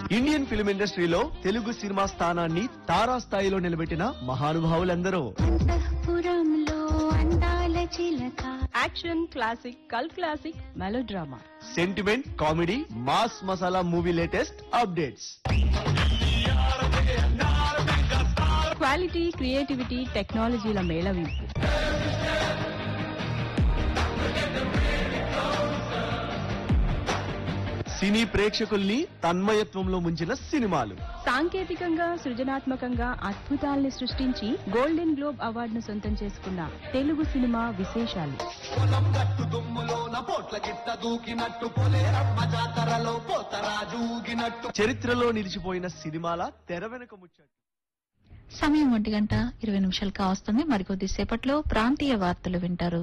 Indian film ఇండస్ట్రీలో Telugu cinema స్థానాన్ని తారా స్థాయిలో నిలబెట్టిన మహానుభావులందరూ అంతఃపురంలో అందాల చిలక యాక్షన్ క్లాసిక్ కల్ classic melodrama sentiment comedy mass masala movie latest updates quality creativity టెక్నాలజీల మేళవింపు సినీ ప్రేక్షకుల్ని తన్మయత్వంలో ముంచిన సినిమాలు సాంకేతికంగా సృజనాత్మకంగా అద్భుతాల్ని సృష్టించి గోల్డెన్ గ్లోబ్ అవార్డును సొంతం చేసుకున్న తెలుగు సినిమా విశేషాలు పొలం గట్టు దుమ్ములోన పోట్ల గిట్ట దూకినట్టు పొలేరమ్మ జాతరలో పోతరాజు ఊగినట్టు చరిత్రలో నిలిచిపోయిన సినిమాల తెర వెనుక ముచ్చట్లు సమయం ఒంటి గంట ఇరవై నిమిషాలు కావస్తుంది మరికొద్ది సేపట్లో ప్రాంతీయ వార్తలు వింటారు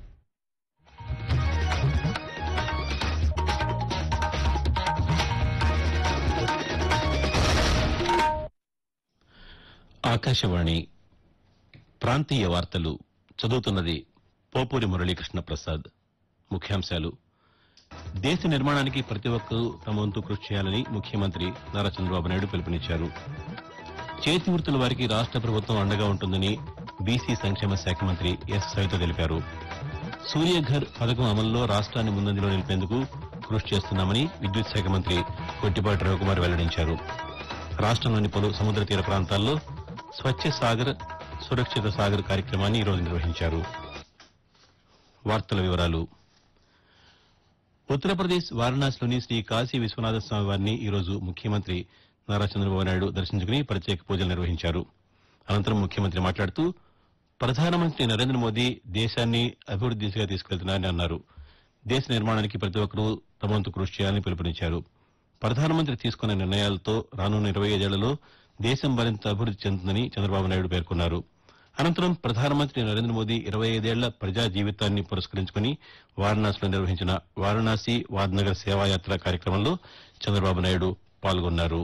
ఆకాశవాణి ప్రాంతీయ వార్తలు చదువుతున్నది పోపూరి మురళీకృష్ణ ప్రసాద్ ముఖ్యాంశాలు దేశ నిర్మాణానికి ప్రతి ఒక్కరూ తమ వంతు కృషి చేయాలని ముఖ్యమంత్రి నారా చంద్రబాబు నాయుడు పిలుపునిచ్చారు చేతి వృత్తుల వారికి రాష్ట ప్రభుత్వం అండగా ఉంటుందని బీసీ సంక్షేమ శాఖ మంత్రి ఎస్ సవిత తెలిపారు సూర్యఘర్ పథకం అమల్లో రాష్ట్రాన్ని ముందంజలో నిలిపేందుకు కృషి చేస్తున్నామని విద్యుత్ శాఖ మంత్రి కొట్టిపాటి రవికుమార్ వెల్లడించారు రాష్ట్రంలోని పలు సముద్ర తీర ప్రాంతాల్లో స్వచ్ఛ సాగర్ సురక్షిత సాగర్ కార్యక్రమాన్ని ఈరోజు నిర్వహించారు వార్తల వివరాలు ఉత్తరప్రదేశ్ వారణాసిలోని శ్రీ కాశీ విశ్వనాథ స్వామి వారిని ఈరోజు ముఖ్యమంత్రి నారా చంద్రబాబు నాయుడు దర్శించుకుని ప్రత్యేక పూజలు నిర్వహించారు అనంతరం ముఖ్యమంత్రి మాట్లాడుతూ ప్రధానమంత్రి నరేంద్ర మోదీ దేశాన్ని అభివృద్ది దిశగా తీసుకెళ్తున్నారని అన్నారు దేశ నిర్మాణానికి ప్రతి ఒక్కరూ తమ వంతు కృషి చేయాలని పిలుపునిచ్చారు ప్రధానమంత్రి తీసుకున్న నిర్ణయాలతో రానున్న ఇరవై ఐదేళ్లలో దేశం మరింత అభివృద్ది చెందుతుందని చంద్రబాబు నాయుడు పేర్కొన్నారు అనంతరం ప్రధానమంత్రి నరేంద్ర మోదీ ఇరవై ఐదేళ్ల ప్రజా జీవితాన్ని పురస్కరించుకుని వారణాసిలో నిర్వహించిన వారణాసి వాద్నగర్ సేవాయాత్ర కార్యక్రమంలో చంద్రబాబు నాయుడు పాల్గొన్నారు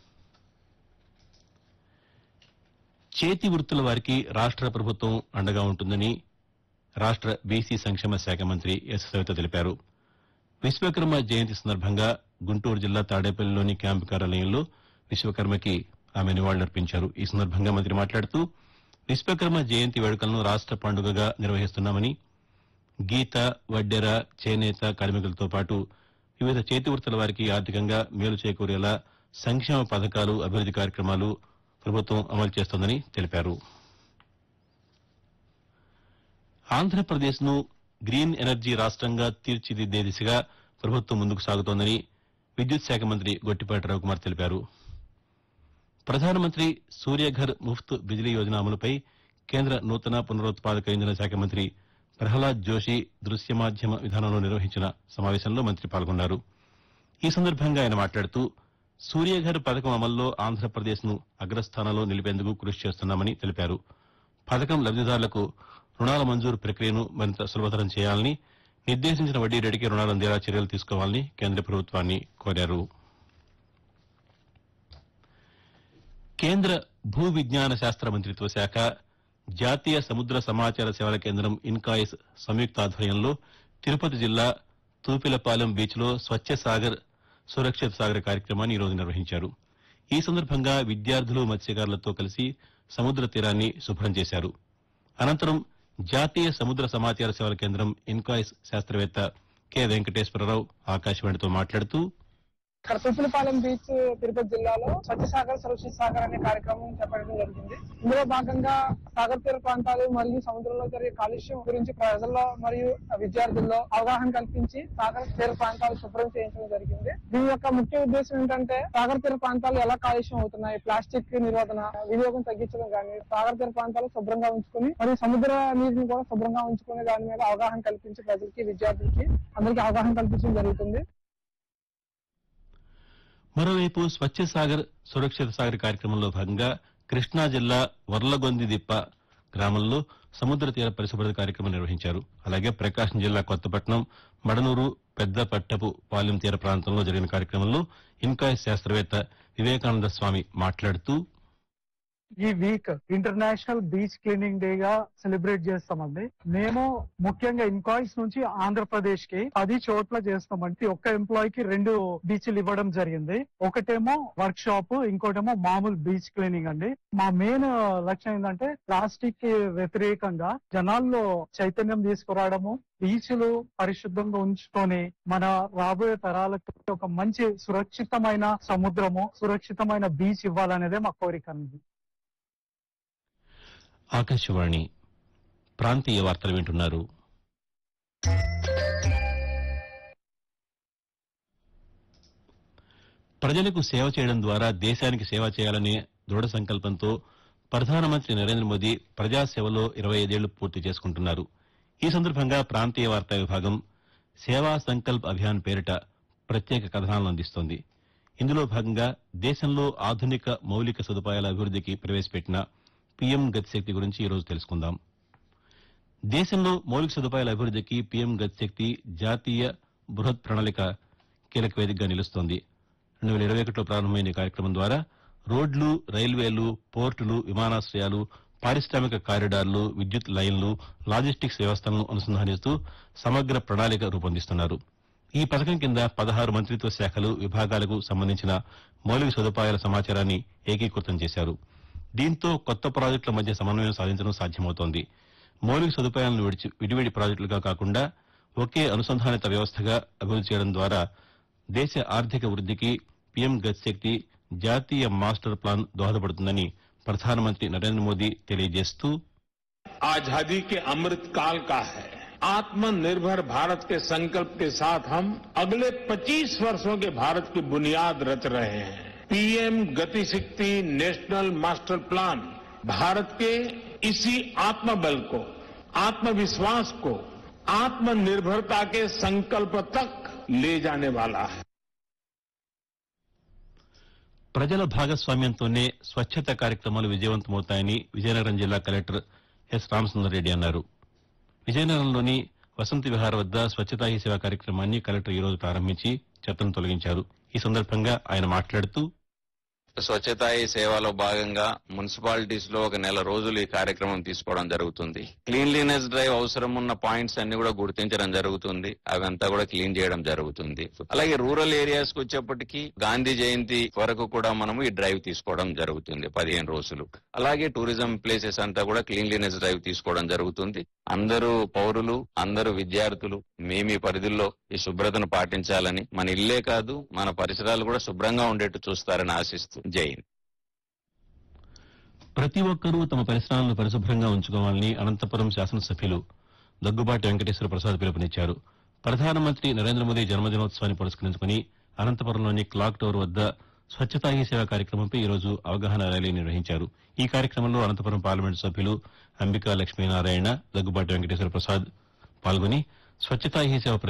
చేతి వృత్తుల వారికి రాష్ట్ర ప్రభుత్వం అండగా ఉంటుందని రాష్ట్ర బీసీ సంక్షేమ శాఖ మంత్రి ఎస్ సవిత తెలిపారు విశ్వకర్మ జయంతి సందర్భంగా గుంటూరు జిల్లా తాడేపల్లిలోని క్యాంపు కార్యాలయంలో విశ్వకర్మకి ఆమె నివాళులర్పించారు ఈ సందర్భంగా మంత్రి మాట్లాడుతూ విశ్వకర్మ జయంతి వేడుకలను రాష్ట్ర పండుగగా నిర్వహిస్తున్నామని గీత వడ్డెర చేనేత కార్మికులతో పాటు వివిధ చేతి వృత్తుల వారికి ఆర్థికంగా మేలు చేకూరేలా సంక్షేమ పథకాలు అభివృద్ది కార్యక్రమాలు ప్రభుత్వం అమలు చేస్తోందని తెలిపారు ఆంధ్రప్రదేశ్ను గ్రీన్ ఎనర్జీ రాష్ట్రంగా తీర్చిదిద్దే దిశగా ప్రభుత్వం ముందుకు సాగుతోందని విద్యుత్ శాఖ మంత్రి గొట్టిపాటి రవికుమార్ తెలిపారు ప్రధానమంత్రి సూర్యఘర్ ముఫ్త్ బిజిలీ యోజన అమలుపై కేంద్ర నూతన పునరుత్పాదక ఇంధన శాఖ మంత్రి ప్రహ్లాద్ జోషి దృశ్య మాధ్యమ విధానంలో నిర్వహించిన సమావేశంలో మంత్రి పాల్గొన్నారు ఈ సందర్భంగా ఆయన మాట్లాడుతూ సూర్యఘర్ పథకం అమల్లో ఆంధ్రప్రదేశ్ను అగ్రస్థానంలో నిలిపేందుకు కృషి చేస్తున్నామని తెలిపారు పథకం లబ్దిదారులకు రుణాల మంజూరు ప్రక్రియను మరింత సులభతరం చేయాలని నిర్దేశించిన వడ్డీ రేటుకి రుణాలు అందేలా చర్యలు తీసుకోవాలని కేంద్ర ప్రభుత్వాన్ని కోరారు కేంద్ర భూ విజ్ఞాన శాస్త్ర మంత్రిత్వ శాఖ జాతీయ సముద్ర సమాచార సేవల కేంద్రం ఇన్కాయిస్ సంయుక్త ఆధ్వర్యంలో తిరుపతి జిల్లా తూపిలపాలెం బీచ్లో స్వచ్ఛ సాగర్ సురక్షిత సాగర్ కార్యక్రమాన్ని ఈరోజు నిర్వహించారు ఈ సందర్భంగా విద్యార్థులు మత్స్యకారులతో కలిసి సముద్ర తీరాన్ని శుభ్రం చేశారు అనంతరం జాతీయ సముద్ర సమాచార సేవల కేంద్రం ఇన్కాయిస్ శాస్త్రవేత్త కె వెంకటేశ్వరరావు ఆకాశవాణితో మాట్లాడుతూ ఇక్కడ తూపులపాలెం బీచ్ తిరుపతి జిల్లాలో స్వచ్ఛ సాగర్ సురక్షిత సాగర్ అనే కార్యక్రమం చేపట్టడం జరిగింది ఇందులో భాగంగా సాగర్ తీర ప్రాంతాలు మరియు సముద్రంలో జరిగే కాలుష్యం గురించి ప్రజల్లో మరియు విద్యార్థుల్లో అవగాహన కల్పించి సాగర్ తీర ప్రాంతాలు శుభ్రం చేయించడం జరిగింది దీని యొక్క ముఖ్య ఉద్దేశం ఏంటంటే సాగర్ తీర ప్రాంతాలు ఎలా కాలుష్యం అవుతున్నాయి ప్లాస్టిక్ నిరోధన వినియోగం తగ్గించడం కానీ సాగర్ తీర ప్రాంతాలు శుభ్రంగా ఉంచుకుని మరియు సముద్ర నీటిని కూడా శుభ్రంగా ఉంచుకునే దాని మీద అవగాహన కల్పించి ప్రజలకి విద్యార్థులకి అందరికీ అవగాహన కల్పించడం జరుగుతుంది మరోవైపు స్వచ్ఛ సాగర్ సురక్షిత సాగర్ కార్యక్రమంలో భాగంగా కృష్ణా జిల్లా వర్లగొంది దిప్ప గ్రామంలో సముద్ర తీర పరిశుభ్రత కార్యక్రమం నిర్వహించారు అలాగే ప్రకాశం జిల్లా కొత్తపట్నం మడనూరు పెద్ద పట్టపు పాలెం తీర ప్రాంతంలో జరిగిన కార్యక్రమంలో ఇన్కాయ్ శాస్త్రవేత్త వివేకానంద స్వామి మాట్లాడుతూ ఈ week international beach cleaning day గా సెలబ్రేట్ చేస్తామండి మేము ముఖ్యంగా ఇన్కాయిస్ నుంచి ఆంధ్రప్రదేశ్ కి పది చోట్ల చేస్తామండి ఒక్క ఎంప్లాయ్ కి రెండు బీచ్లు ఇవ్వడం జరిగింది ఒకటేమో వర్క్ షాప్ ఇంకోటేమో మామూలు బీచ్ క్లీనింగ్ అండి మా మెయిన్ లక్ష్యం ఏంటంటే ప్లాస్టిక్ కి వ్యతిరేకంగా జనాల్లో చైతన్యం తీసుకురావడము బీచ్లు పరిశుద్ధంగా ఉంచుకొని మన రాబోయే తరాలకు ఒక మంచి సురక్షితమైన సముద్రము సురక్షితమైన బీచ్ ఇవ్వాలనేదే మా కోరిక అండి ఆకాశవాణి ప్రాంతీయ వార్తలు వింటున్నారు ప్రజలకు సేవ చేయడం ద్వారా దేశానికి సేవ చేయాలనే దృఢ సంకల్పంతో ప్రధానమంత్రి నరేంద్ర మోదీ ప్రజాసేవలో ఇరవై ఐదేళ్లు పూర్తి చేసుకుంటున్నారు ఈ సందర్భంగా ప్రాంతీయ వార్తా విభాగం సేవా సంకల్ప్ అభియాన్ పేరిట ప్రత్యేక కథనాలను అందిస్తోంది ఇందులో భాగంగా దేశంలో ఆధునిక మౌలిక సదుపాయాల అభివృద్ధికి ప్రవేశపెట్టిన పీఎం గతిశక్తి గురించి ఈరోజు తెలుసుకుందాం దేశంలో మౌలిక సదుపాయాల అభివృద్ధికి పీఎం గతిశక్తి జాతీయ బృహత్ ప్రణాళిక కీలక వేదికగా నిలుస్తోంది రెండు వేల ఇరవై ఒకటిలో ప్రారంభమైన ఈ కార్యక్రమం ద్వారా రోడ్లు రైల్వేలు పోర్టులు విమానాశ్రయాలు పారిశ్రామిక కారిడార్లు విద్యుత్ లైన్లు లాజిస్టిక్స్ వ్యవస్థలను అనుసంధానిస్తూ సమగ్ర ప్రణాళిక రూపొందిస్తున్నారు ఈ పథకం కింద పదహారు మంత్రిత్వ శాఖలు విభాగాలకు సంబంధించిన మౌలిక సదుపాయాల సమాచారాన్ని ఏకీకృతం చేశారు దీంతో కొత్త ప్రాజెక్టుల మధ్య సమన్వయం సాధించడం సాధ్యమవుతోంది మౌలిక సదుపాయాలను విడిచి విడివిడి ప్రాజెక్టులుగా కాకుండా ఒకే అనుసంధానిత వ్యవస్థగా అభివృద్ది చేయడం ద్వారా దేశ ఆర్థిక వృద్ధికి పీఎం గతిశక్తి జాతీయ మాస్టర్ ప్లాన్ దోహదపడుతుందని ప్రధానమంత్రి నరేంద్ర మోదీ తెలియజేస్తూ आजादी के अमृत काल का है आत्मनिर्भर भारत के संकल्प के साथ हम अगले 25 वर्षों के भारत की बुनियाद रच रहे हैं पीएम गति शक्ति नेशनल मास्टर प्लान भारत के इसी आत्मबल को आत्मविश्वास को आत्मनिर्भरता के संकल्प तक ले जाने वाला है ప్రజల భాగస్వామ్యంతోనే స్వచ్ఛత కార్యక్రమాలు విజయవంతమవుతాయని విజయనగరం జిల్లా కలెక్టర్ ఎస్ రామసుందర్ రెడ్డి అన్నారు విజయనగరంలోని వసంత విహార్ వద్ద స్వచ్ఛతా హీ సేవ కార్యక్రమాన్ని కలెక్టర్ ఈ రోజు ప్రారంభించి చెత్తను తొలగించారు ఈ సందర్భంగా ఆయన మాట్లాడుతూ స్వచ్ఛతా హీ సేవలో భాగంగా మున్సిపాలిటీస్ లో ఒక నెల రోజులు ఈ కార్యక్రమం తీసుకోవడం జరుగుతుంది క్లీన్లీనెస్ డ్రైవ్ అవసరం ఉన్న పాయింట్స్ అన్ని కూడా గుర్తించడం జరుగుతుంది అవంతా కూడా క్లీన్ చేయడం జరుగుతుంది అలాగే రూరల్ ఏరియాస్ కు వచ్చేప్పటికి గాంధీ జయంతి వరకు కూడా మనము ఈ డ్రైవ్ తీసుకోవడం జరుగుతుంది పదిహేను రోజులు అలాగే టూరిజం ప్లేసెస్ అంతా కూడా క్లీన్లీనెస్ డ్రైవ్ తీసుకోవడం జరుగుతుంది అందరూ పౌరులు అందరూ విద్యార్థులు మేము ఈ పరిధుల్లో ఈ శుభ్రతను పాటించాలని మన ఇల్లే కాదు మన పరిసరాలు కూడా శుభ్రంగా ఉండేట్టు చూస్తారని ఆశిస్తూ జై హింద్. ప్రతి ఒక్కరూ తమ పరిసరాలను పరిశుభ్రంగా ఉంచుకోవాలని అనంతపురం శాసనసభ్యులు దగ్గుబాటి వెంకటేశ్వర ప్రసాద్ పిలుపునిచ్చారు ప్రధానమంత్రి నరేంద్ర మోదీ జన్మదినోత్సవాన్ని పురస్కరించుకుని అనంతపురంలోని క్లాక్ టవర్ వద్ద స్వచ్ఛతా హీ సేవ కార్యక్రమంపై ఈ రోజు అవగాహన ర్యాలీ నిర్వహించారు ఈ కార్యక్రమంలో అనంతపురం పార్లమెంటు సభ్యులు అంబికా లక్ష్మీనారాయణ దగ్గుబాటి వెంకటేశ్వర ప్రసాద్ పాల్గొని స్వచ్ఛతా హీ సేవ